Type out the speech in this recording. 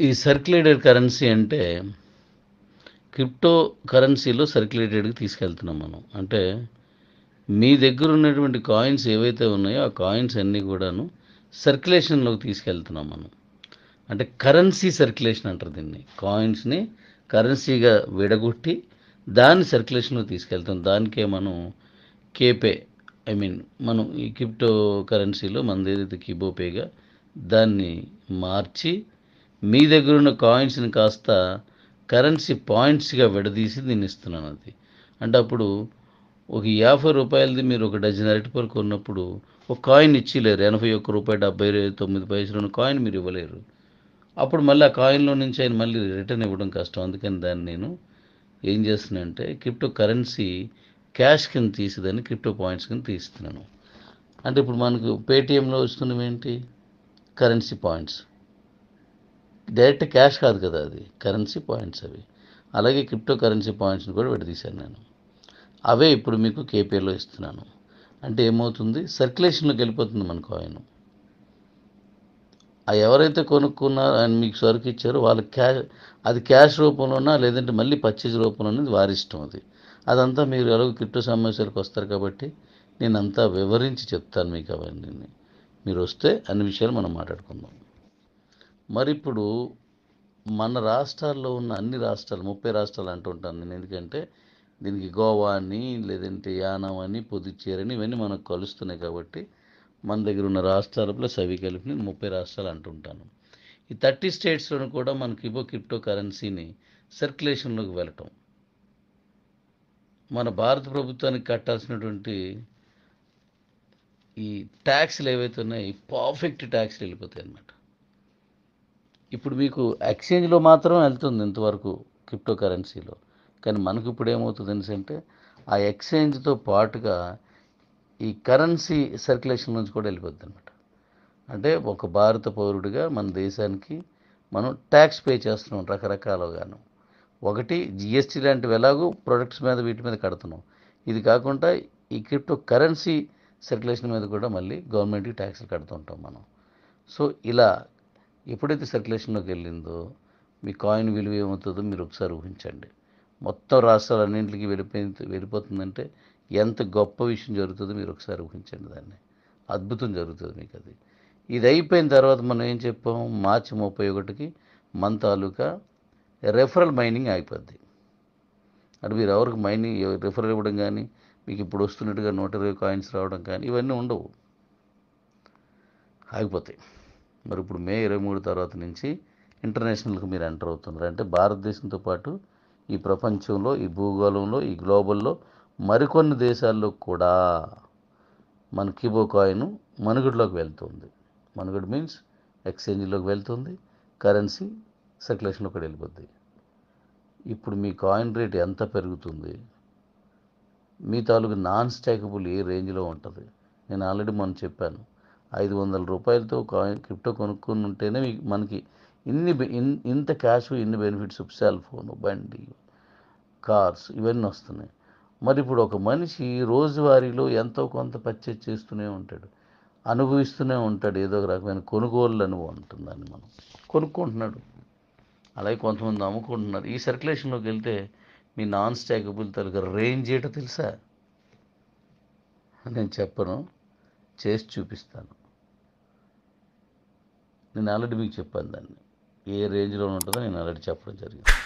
ఈ circulated currency అంటే crypto కరెన్సీలో సర్క్యులేటెడ్కి తీసుకెళ్తున్నాం మనం అంటే మీ దగ్గర ఉన్నటువంటి కాయిన్స్ ఏవైతే ఉన్నాయో ఆ కాయిన్స్ అన్నీ కూడాను సర్క్యులేషన్లోకి తీసుకెళ్తున్నాం మనం అంటే కరెన్సీ సర్క్యులేషన్ అంటారు దీన్ని కాయిన్స్ని కరెన్సీగా విడగొట్టి దాన్ని సర్క్యులేషన్లో తీసుకెళ్తాం దానికే మనం కేపే ఐ మీన్ మనం ఈ క్రిప్టో కరెన్సీలో మనది ఏదైతే కిబోపేగా దాన్ని మార్చి మీ దగ్గర ఉన్న కాయిన్స్ని కాస్త కరెన్సీ పాయింట్స్గా విడదీసి దీన్ని ఇస్తున్నాను అది అంటే అప్పుడు ఒక యాభై రూపాయలది మీరు ఒక డజన్ అరటిపళ్ళు కొన్నప్పుడు ఒక కాయిన్ ఇచ్చిలేరు ఎనభై ఒక్క రూపాయి డెబ్బై తొమ్మిది పైసలు ఉన్న కాయిన్ మీరు ఇవ్వలేరు అప్పుడు మళ్ళీ ఆ కాయిన్లో నుంచి ఆయన మళ్ళీ రిటర్న్ ఇవ్వడం కష్టం అందుకని దాన్ని నేను ఏం చేస్తున్నానంటే క్రిప్టో కరెన్సీ క్యాష్ కింద తీసేదాన్ని క్రిప్టో పాయింట్స్ కింద తీస్తున్నాను అంటే ఇప్పుడు మనకు పేటిఎంలో వస్తున్నవి ఏంటి కరెన్సీ పాయింట్స్ డైరెక్ట్ క్యాష్ కాదు కదా అది కరెన్సీ పాయింట్స్ అవి అలాగే క్రిప్టో కరెన్సీ పాయింట్స్ని కూడా విడదీశాను నేను అవే ఇప్పుడు మీకు కేపీఏలో ఇస్తున్నాను అంటే ఏమవుతుంది సర్క్యులేషన్లోకి వెళ్ళిపోతుంది మన కాయిన్ ఆ ఎవరైతే కొనుక్కున్నారో ఆయన మీకు సరుకు ఇచ్చారో వాళ్ళకి క్యాష్ అది క్యాష్ రూపంలోనా లేదంటే మళ్ళీ పర్చేజ్ రూపంలో వారి ఇష్టం అది అదంతా మీరు ఎలాగో క్రిప్టో సమస్యలకు వస్తారు కాబట్టి నేను అంతా వివరించి చెప్తాను మీకు అవన్నీ మీరు వస్తే అన్ని విషయాలు మనం మాట్లాడుకుందాం మరి ఇప్పుడు మన రాష్ట్రాల్లో ఉన్న అన్ని రాష్ట్రాలు ముప్పై రాష్ట్రాలు అంటుంటాను నేను ఎందుకంటే దీనికి గోవా అని లేదంటే యానం అని పుదుచ్చేరి అని ఇవన్నీ మనకు కలుస్తున్నాయి కాబట్టి మన దగ్గర ఉన్న రాష్ట్రాలు ప్లస్ అవి కలిపి నేను ముప్పై రాష్ట్రాలు అంటుంటాను ఈ థర్టీ స్టేట్స్లోనూ కూడా మనకి ఇవో క్రిప్టో కరెన్సీని సర్క్యులేషన్లోకి వెళ్ళటం మన భారత ప్రభుత్వానికి కట్టాల్సినటువంటి ఈ ట్యాక్స్లు ఏవైతే ఉన్నాయో పర్ఫెక్ట్ ట్యాక్స్లు వెళ్ళిపోతాయి అన్నమాట ఇప్పుడు మీకు ఎక్స్చేంజ్లో మాత్రం వెళ్తుంది ఇంతవరకు క్రిప్టో కరెన్సీలో కానీ మనకు ఇప్పుడు ఏమవుతుంది అంటే ఆ ఎక్స్చేంజ్తో పాటుగా ఈ కరెన్సీ సర్క్యులేషన్ నుంచి కూడా వెళ్ళిపోద్ది అనమాట అంటే ఒక భారత పౌరుడిగా మన దేశానికి మనం ట్యాక్స్ పే చేస్తున్నాం రకరకాలుగాను ఒకటి జిఎస్టీ లాంటివి ఎలాగో ప్రొడక్ట్స్ మీద వీటి మీద కడుతున్నాం ఇది కాకుండా ఈ క్రిప్టో కరెన్సీ సర్క్యులేషన్ మీద కూడా మళ్ళీ గవర్నమెంట్కి ట్యాక్స్లు కడుతుంటాం మనం సో ఇలా ఎప్పుడైతే సర్క్యులేషన్లోకి వెళ్ళిందో మీ కాయిన్ విలువ ఏమవుతుందో మీరు ఒకసారి ఊహించండి మొత్తం రాష్ట్రాలన్నింటికి వెళ్ళిపోయి వెళ్ళిపోతుందంటే ఎంత గొప్ప విషయం జరుగుతుందో మీరు ఒకసారి ఊహించండి దాన్ని అద్భుతం జరుగుతుంది మీకు అది ఇది అయిపోయిన తర్వాత మనం ఏం చెప్పాం మార్చి ముప్పై ఒకటికి మన తాలూకా రెఫరల్ మైనింగ్ అయిపోద్ది అంటే మీరు ఎవరికి మైనింగ్ రెఫరల్ ఇవ్వడం కానీ మీకు ఇప్పుడు వస్తున్నట్టుగా నూట ఇరవై కాయిన్స్ రావడం కానీ ఇవన్నీ ఉండవు ఆగిపోతాయి మరి ఇప్పుడు మే ఇరవై మూడు తర్వాత నుంచి ఇంటర్నేషనల్కి మీరు ఎంటర్ అవుతున్నారు అంటే భారతదేశంతో పాటు ఈ ప్రపంచంలో ఈ భూగోళంలో ఈ గ్లోబల్లో మరికొన్ని దేశాల్లో కూడా మన కిబో కాయిన్ మనుగడలోకి వెళ్తుంది మనుగడ మీన్స్ ఎక్స్చేంజ్లోకి వెళ్తుంది కరెన్సీ సర్క్యులేషన్లో కూడా వెళ్ళిపోద్ది ఇప్పుడు మీ కాయిన్ రేట్ ఎంత పెరుగుతుంది మీ తాలూకు నాన్ స్టాకబుల్ ఏ రేంజ్లో ఉంటుంది నేను ఆల్రెడీ మొన్న చెప్పాను ఐదు వందల రూపాయలతో కాయిన్ క్రిప్టో కొనుక్కొని ఉంటేనే మీకు మనకి ఇన్ని బె- ఇన్- ఇంత క్యాష్ ఇన్ని బెనిఫిట్స్ సెల్ ఫోన్ బండి కార్స్ ఇవన్నీ వస్తున్నాయి మరి ఇప్పుడు ఒక మనిషి రోజువారీలో ఎంతో కొంత పర్చేజ్ చేస్తూనే ఉంటాడు అనుభవిస్తూనే ఉంటాడు ఏదో ఒక రకమైన కొనుగోలు అనుభవం ఉంటుందని మనం కొనుక్కుంటున్నాడు అలాగే కొంతమంది అమ్ముకుంటున్నారు ఈ సర్క్యులేషన్లోకి వెళ్తే మీ నాన్ స్టాకబుల్ తరగ రేంజ్ ఏంటో తెలుసా నేను చెప్పను చేసి చూపిస్తాను నేను ఆల్రెడీ మీకు చెప్పాను దాన్ని ఏ రేంజ్లో ఉంటుందో నేను ఆల్రెడీ చెప్పడం జరిగింది